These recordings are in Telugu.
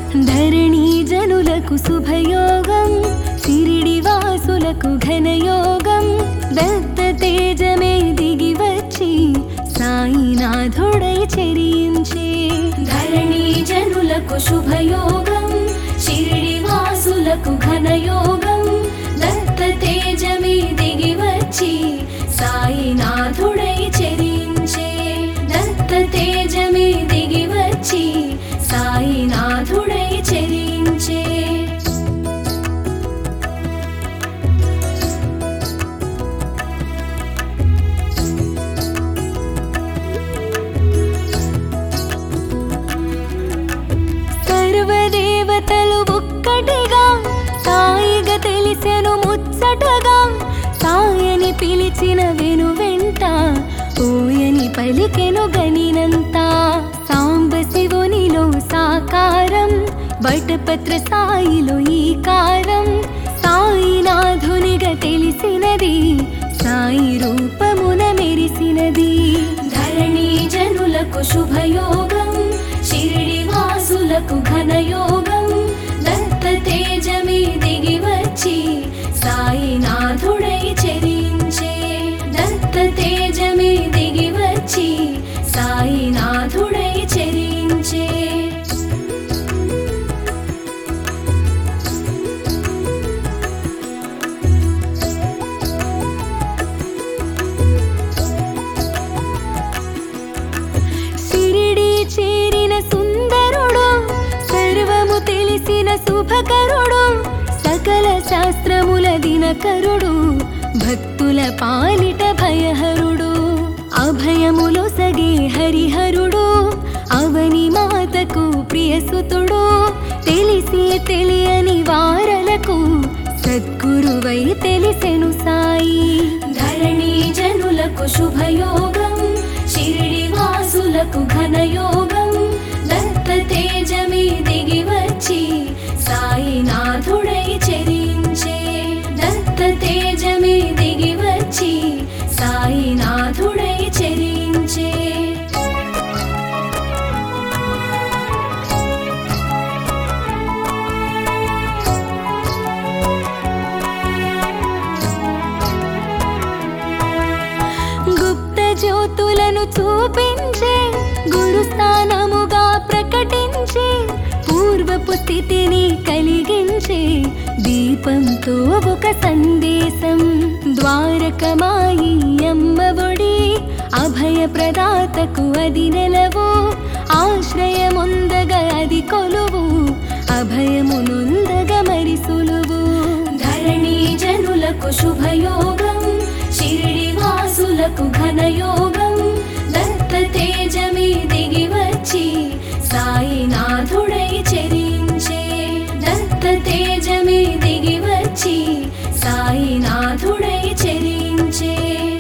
ధరణి జనులకు శుభయోగం సిరిడి వాసులకు ఘనయోగం దత్త తేజమే దిగి వచ్చి సాయినాథుడై చెరించే ధరణి జనులకు శుభయోగం షిరిడి వాసులకు ఘనయోగం దత్త తేజమే దిగి వచ్చి సాయినాథుడై చెరించే దత్త తేజమే దిగి వచ్చి సాయినాథుడై చెరించే సర్వదేవతలు ఒక్కటిగా సాయిగా తెలిసెను ముచ్చటగా సాయని పిలిచిన వెను వెంట ఓయని పలికెను గనినంత సాంబ శివునిలో సాకారం బటపత్ర సాయిలో ఈ కారం సాయినాథునిగా తెలిసినది సాయి రూపమున మెరిసినది ధరణి జనులకు శుభయోగం షిరిడి వాసులకు ఘనయోగం దత్త తేజమే దిగి వచ్చి సాయినాథుడై చెరించే దత్త తేజమే దిగి వచ్చి సాయినాథుడై చెరించే షిరిడి చేరిన సుందరుడు సర్వము తెలిసిన శుభకరుడు సకల శాస్త్రముల దినకరుడు భక్తుల పాలిట భయహరుడు అభయములో సగే హరిహరుడు అవని మాతకు ప్రియసుతుడు తెలిసి తెలియని వారలకు సద్గురువై తెలిసెను సాయి ధరణి జనులకు శుభయోగం షిరిడి వాసులకు ఘనయోగం దత్త తేజమే దిగి వచ్చి సాయినాథుడై చెరించే దత్త తేజమే దిగి వచ్చి సాయినాథుడై చెరించే గుప్త జ్యోతులను చూపించే గురుస్థానముగా ప్రకటించి పూర్వపు స్థితిని కలిగించే దీపంతో ఒక సందేశం ద్వారకమాయి అమ్మఒడి అభయ ప్రదాతకు అది నెలవు ఆశ్రయముందగ అది కొలువు అభయమునుందగ మరి సులువు ధరణి జనులకు శుభయోగం షిరిడి వాసులకు ఘనయోగం దత్త తేజమే దిగి వచ్చి సాయినాథుడై చెరించే దత్త తేజమే దిగి వచ్చి సాయినాథుడై చెరించే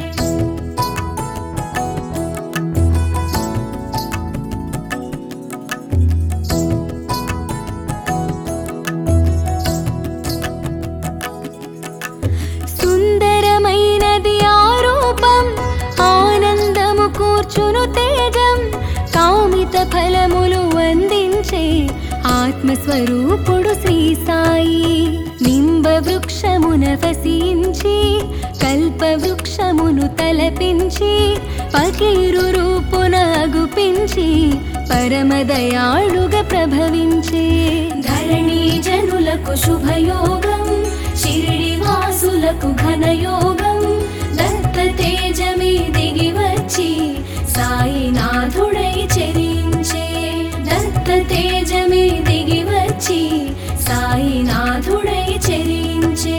సుందరమైనది ఆరూపం ఆనందము కూర్చును తేజం కామిత ఫలములు అందించే ఆత్మస్వరూపుడు శ్రీ సాయి నింబ వృక్షమున వసించి కల్ప వృక్షమును తలపించి పకీరు రూపున అగుపించి పరమదయాళుగా ప్రభవించే ధరణి జనులకు శుభయోగం షిరిడి వాసులకు ఘనయోగం దత్త తేజమే దిగి వచ్చి సాయినాథుడై చెరించే దత్త తేజమే దిగి వచ్చి సాయినాథుడై చెరించే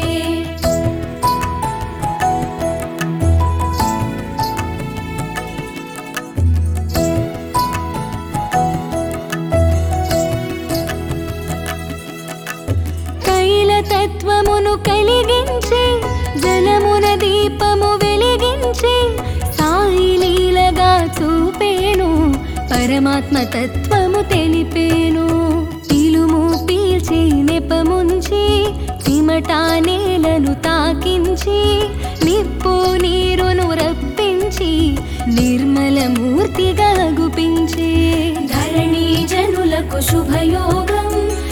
కైల తత్వమును కలిగించి జలమున దీపము వెలిగించి సాయి లీలగా చూపేను పరమాత్మ తత్వము తెలిపేను ఇలుము పీల్చి నెపముంచి చిమటా నేలను తాకించి నిప్పు నీరును రప్పించి నిర్మల మూర్తిగా గుపించే ధరణి జనులకు శుభయోగం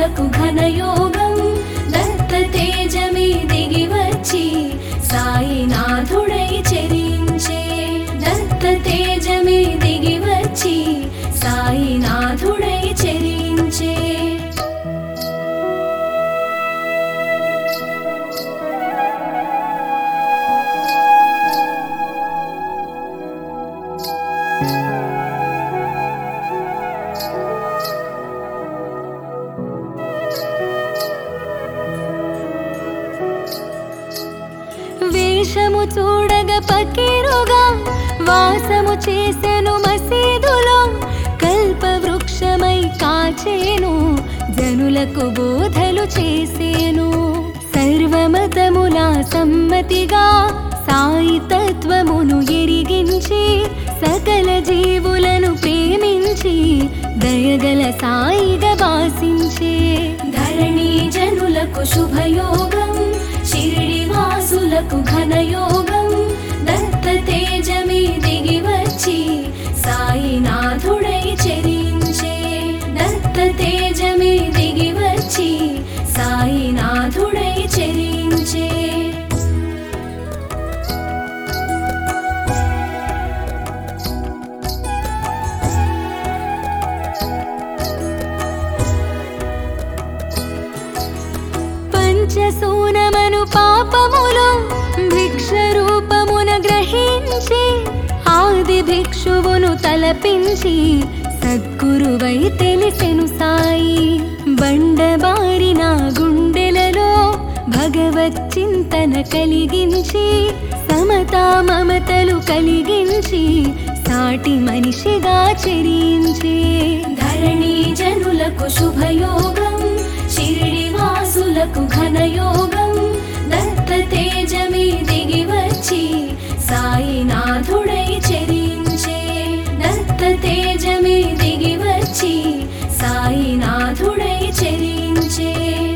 వాసులకు ఘనయోగం దత్త తేజమే దిగి వచ్చి సాయినాథుడై చెరించే దత్త తేజమే దిగి వచ్చి సాయినాథుడై చెరించే వేషము చూడగ పకీరుగా వాసము చేసెను మసీదులో కల్ప వృక్షమై కాచేను జనులకు బోధలు చేసేను సర్వమతముల సమ్మతిగా సాయి తత్వమును ఎరిగించి సకల జీవులను ప్రేమించి దయగల సాయిగా వాసించే ధరణి జనులకు శుభయోగం షిరిడి వాసులకు ఘనయోగం దత్త తేజమే దిగి వచ్చి సాయినాథుడై చెరించే దత్త తేజమే దిగి వచ్చి సాయినాథుడై చెరించే పంచసూనమను పాపములు భిక్ష రూపమున గ్రహించి ఆది భిక్షువును తలపించి సద్గురువై తెలిసెను సాయి బండబారిన గుండెలలో భగవత్ చింతన కలిగించి సమతా మమతలు కలిగించి సాటి మనిషిగా చెరించి ధరణి జనులకు శుభయోగం షిరిడి వాసులకు ఘనయోగం దత్త తేజమే దిగి వచ్చి సాయినాథుడై చెరించే దత్త తేజమే దిగి వచ్చి సాయినాథుడై చెరించే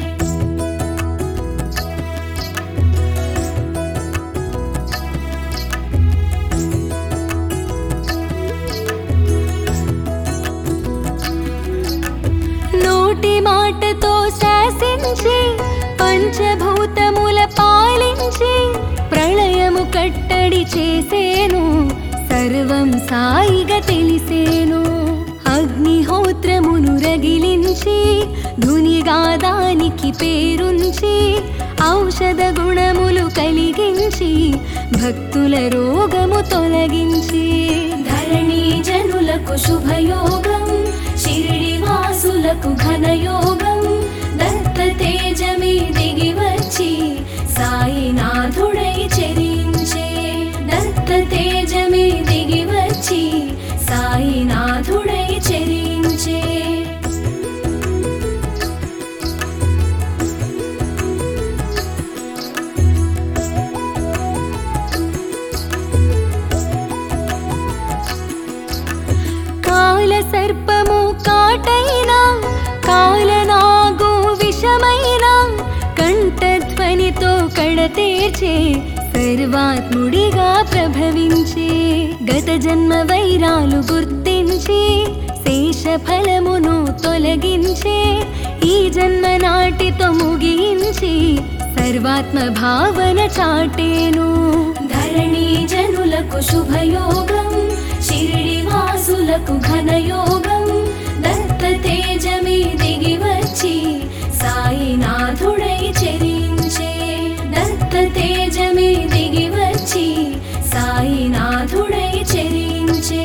నోటి మాటతో శాసించి పంచభూతముల పాలించి ప్రళయము కట్టడి చేసేను సర్వం సాయిగా తెలిసేను అగ్నిహోత్రమును రగిలించి ధునిగా దానికి పేరుంచి ఔషధ గుణములు కలిగించి భక్తుల రోగము తొలగించి ధరణి జనులకు శుభయోగం షిరిడి వాసులకు ఘనయోగం దత్త తేజమే దిగి వచ్చి సాయినాథుడై చెరించే దత్త తేజమే దిగి వచ్చి సాయినాథుడై చెరించే కాల సర్పము కాటైన కాలనాగు విషమైన కంఠధ్వనితో కడతేర్చే సర్వాత్ముడిగా ప్రభవించే గత జన్మ వైరాలు గుర్తించి శేష ఫలమును తొలగించే ఈ జన్మ నాటితో ముగించి సర్వాత్మ భావన చాటేను ధరణి జనులకు శుభయోగం షిరిడి వాసులకు ఘనయోగం దత్త తేజమే దిగి వచ్చి సాయినాథుడై చెరించే దత్త తేజమే దిగి వచ్చి సాయినాథుడై చెరించే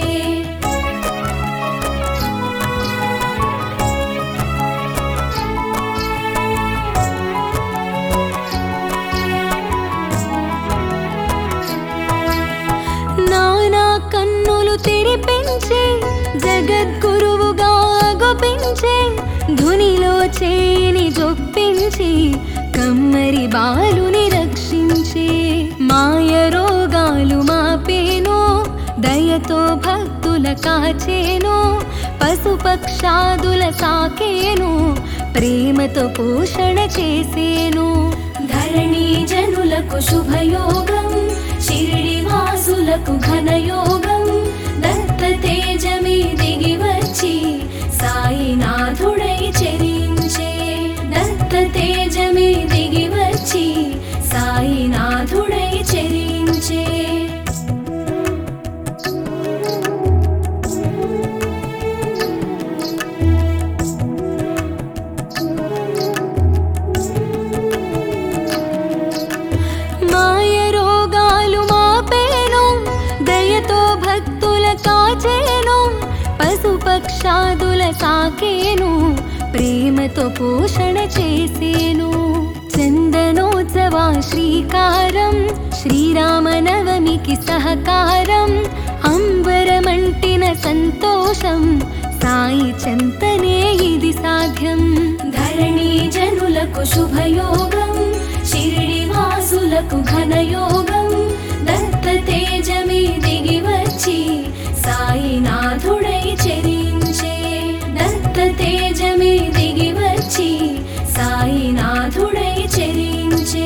నానా కన్నులు తెరిపించే జగద్గురువుగా గొప్పించే ధునిలో చేని జొప్పించి కమ్మరి బాలుని రక్షించే మాయ రోగాలు మాపేను దయతో భక్తుల కాచేను పశుపక్షాదుల సాకేను ప్రేమతో పోషణ చేసేను ధరణి జనులకు శుభయోగం షిరిడి వాసులకు ఘనయోగం దత్త తేజమే దిగి వచ్చి సాయినాథుడై చెరించే ప్రేమతో పోషణ చేసేను చందనోత్సవ శ్రీకారం శ్రీరామనవమికి సహకారం అంబరమంటిన సంతోషం సాయి చెంతనే ఇది సాధ్యం ధరణి జనులకు శుభయోగం షిరిడి వాసులకు ఘనయోగం దత్త తేజమే దిగి వచ్చి సాయినాథుడై చెరించే దత్త తేజమే దిగి వచ్చి సాయినాథుడై చెరించే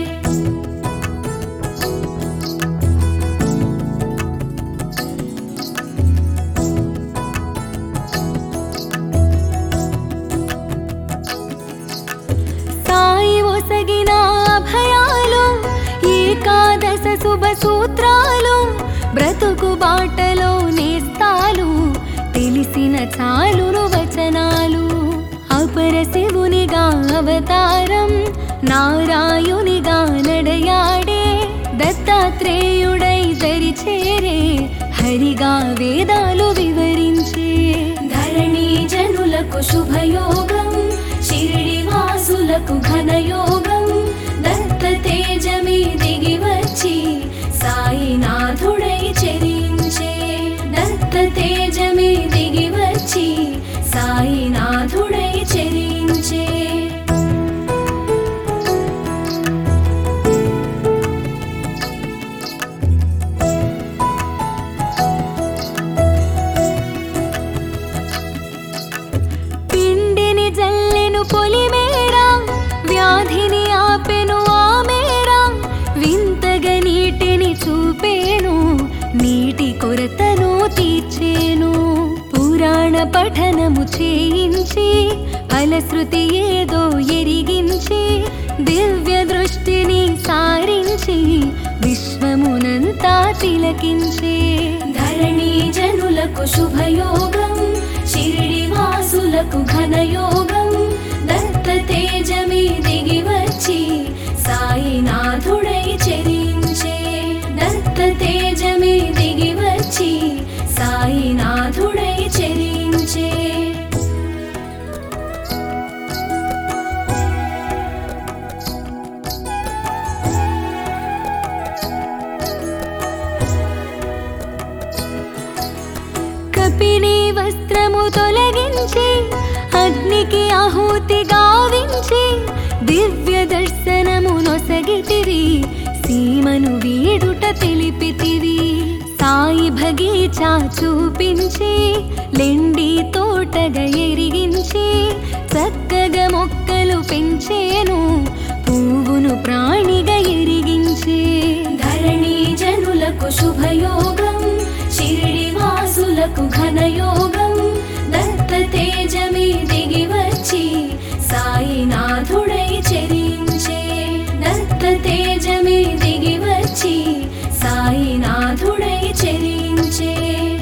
సాయి ఒసగిన అభయాలు ఏకాదశ శుభ సూత్రాలు బ్రతుకు బాటలో నేస్తాలు తెలిసిన చాలును వచనాలు అపర శివునిగా అవతారం నారాయునిగా నడయాడే దత్తాత్రేయుడై దరిచేరే హరిగా వేదాలు వివరించే ధరణి జనులకు శుభయోగం షిరిడి వాసులకు ఘనయోగం దత్త తేజమే దిగి వచ్చి సాయినాథుడై చెరించే దత్త తేజమే దిగి వచ్చి సాయినాథుడై చెరించే పిండిని జల్లెను పొలిమేర వ్యాధిని ఆపెను ఆమేర వింతగా నీటిని చూపేను నీటి కొరతను తీర్చేను పురాణ పఠనము చేయించి ఫలశ్రుతి ఏదో ఎరిగించి దివ్య దృష్టిని సారించి విశ్వమునంతా తిలకించే ధరణి జనులకు శుభయోగం షిరిడి వాసులకు ఘనయోగం దత్త తేజమే దిగి వచ్చి సాయినాథుడై చెరించే దత్త తేజమే దిగి వచ్చి సాయినాథుడై చెరించే కపిని వస్త్రము తొలగించి అగ్నికి ఆహుతి గావించి దివ్య దర్శనము నొసగితివి సీమను వీడుట తెలిపితివి సాయి భగీచా చూపించి లెండి తోటగా ఎరిగించి చక్కగా మొక్కలు పెంచేను పువ్వును ప్రాణిగా ఎరిగించి ధరణి జనులకు శుభయోగం షిరిడి వాసులకు ఘనయోగం దత్త తేజమే దిగి వచ్చి సాయినాథుడై చెరించే దత్త తేజమే దిగి వచ్చి సాయినాథుడై చెరించే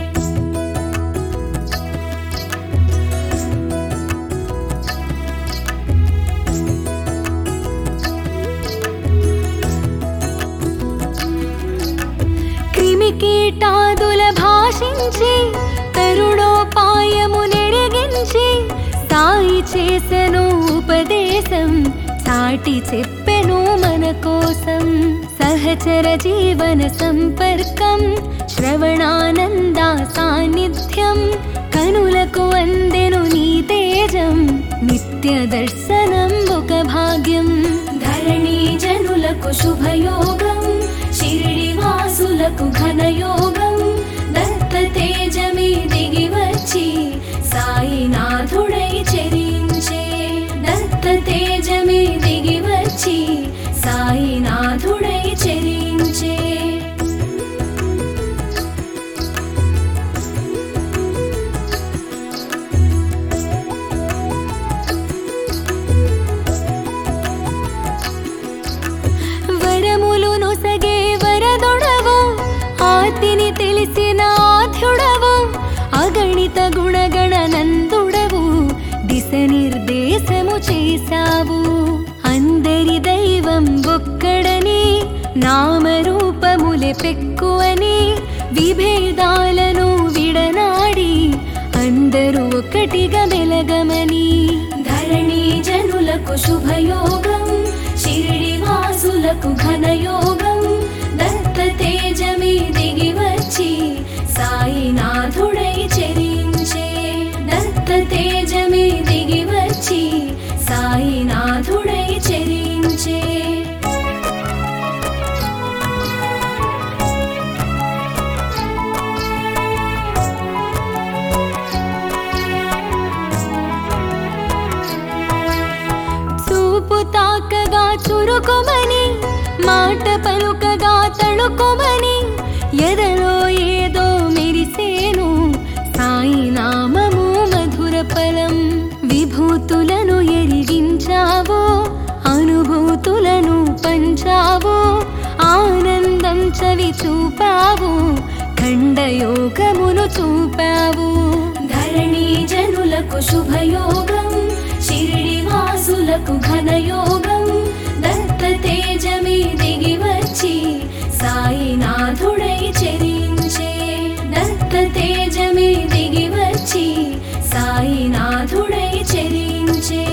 క్రిమికీటాదుల భాషించి కరుణోపాయము నెరిగించి సాయి చేసెను ఉపదేశం చాటి చెప్పెను మన కోసం సహచర జీవన సంపర్కం శ్రవణానంద సాన్నిధ్యం కనులకు అందెను నీ తేజం నిత్య దర్శనం ఒక భాగ్యం ధరణి జనులకు శుభయోగం షిరిడి వాసులకు ఘనయోగం దత్త తేజమే దిగి వచ్చి సాయినాథుడై చెరించే దత్త తేజమే దిగి వచ్చి సాయినాథుడై చెరించే వరములు నొసగే వరదొడవు ఆతిని తెలిసిన ఆధ్యుడవు అగణిత గుణగణ నందుడవు దిశ నిర్దేశము చేశావు అందరి దైవం ఒక్కడని నామరూపములే పెక్కువని విభేదాలను విడనాడి అందరూ ఒకటిగా వెలగమని ధరణి జనులకు శుభయోగం షిరిడి వాసులకు ఘనయోగం దత్త తేజమే దిగి వచ్చి సాయినాథుడై చెరించే దత్త తేజమే దిగి వచ్చి సాయినాథుడై చెరించే చూపు తాకగా చురుకుమని మాట పలుకగా తళుకుమని ఎదలో ఏదో మెరిసేను సాయి నామము మధుర ఫలం విభూతులను ఎరిగించావో అనుభూతులను పంచావో ఆనందం చవి చూపావు ఖండయోగమును చూపావు ధరణి జనులకు శుభయోగం షిరిడి వాసులకు ఘనయోగం దత్త తేజమే దిగి వచ్చి సాయినాథుడై చెరించే దత్త తేజమే దిగి వచ్చి సాయినాథుడై చెరించే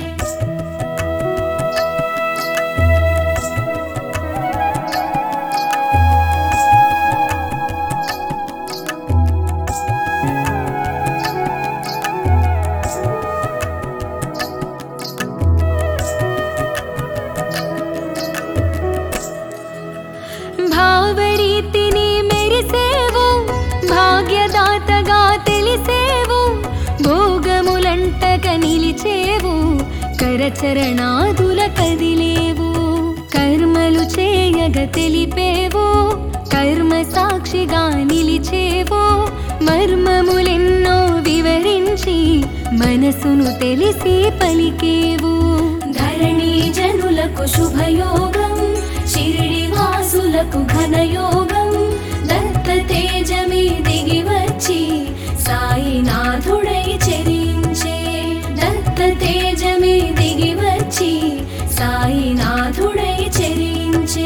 భావరీతిని మెరిసేవు భాగ్యదాతగా తెలిసేవు భోగములంటక నిలిచేవు కరచరణాదుల కదిలేవు కర్మలు చేయగ తెలిపేవు కర్మ సాక్షిగా నిలిచేవు మర్మములెన్నో వివరించి మనసును తెలిసి పలికేవు ధరణి జనులకు శుభయోగం షిరిడి వాసులకు ఘనయోగం దత్త తేజమే దిగి వచ్చి సాయినాథుడై చెరించే దత్త తేజమే దిగి వచ్చి సాయినాథుడై చెరించే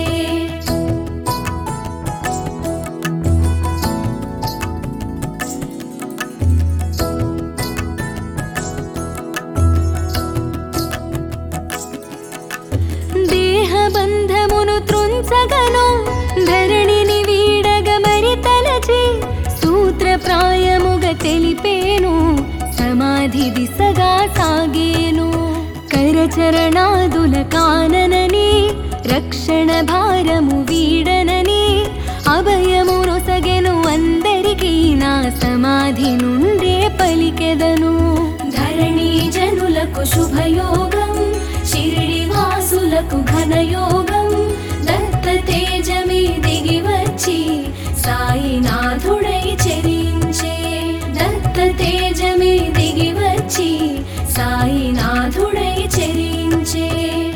దేహబంధమును త్రుంచగను ధరణిని వీడగ మరి తలచి సూత్రప్రాయముగ తెలిపేను సమాధి దిశగా సాగేను కరచరణాదుల కాననని రక్షణ భారము వీడనని అభయము నొసగెను అందరికీ నా సమాధి నుండే పలికెదను ధరణి జనులకు శుభయోగం షిరిడి వాసులకు ఘనయోగం దత్త తేజమే దిగి వచ్చి సాయినాథుడై చెరించే దత్త తేజమే దిగి వచ్చి సాయినాథుడై చెరించే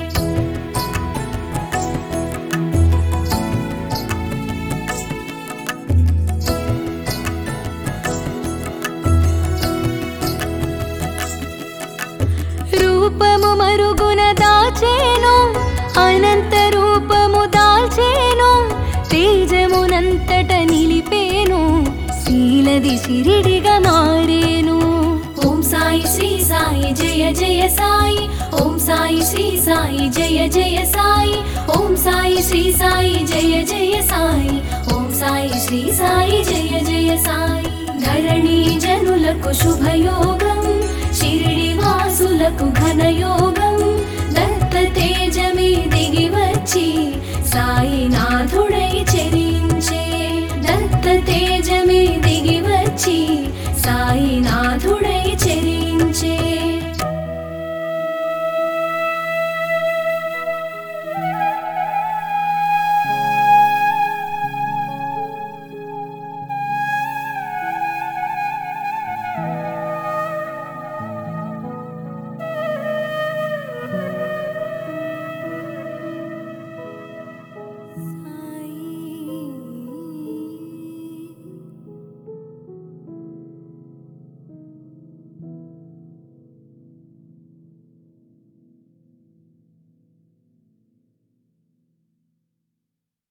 రూపము మరుగున దాచేను అనంత రూపము దాల్చేను తేజమునంతట నిలిపేను శీలది సిరిడిగా మారేను ఓం సాయి శ్రీ సాయి జయ జయ సాయి ఓం సాయి శ్రీ సాయి జయ జయ సాయి ఓం సాయి శ్రీ సాయి జయ జయ సాయి ఓం సాయి శ్రీ సాయి జయ జయ సాయి ధరణి జనులకు శుభయోగం షిరిడి వాసులకు ఘనయోగం దత్త తేజమే దిగి వచ్చి సాయినాథుడై చెరించే దత్త తేజమే దిగి వచ్చి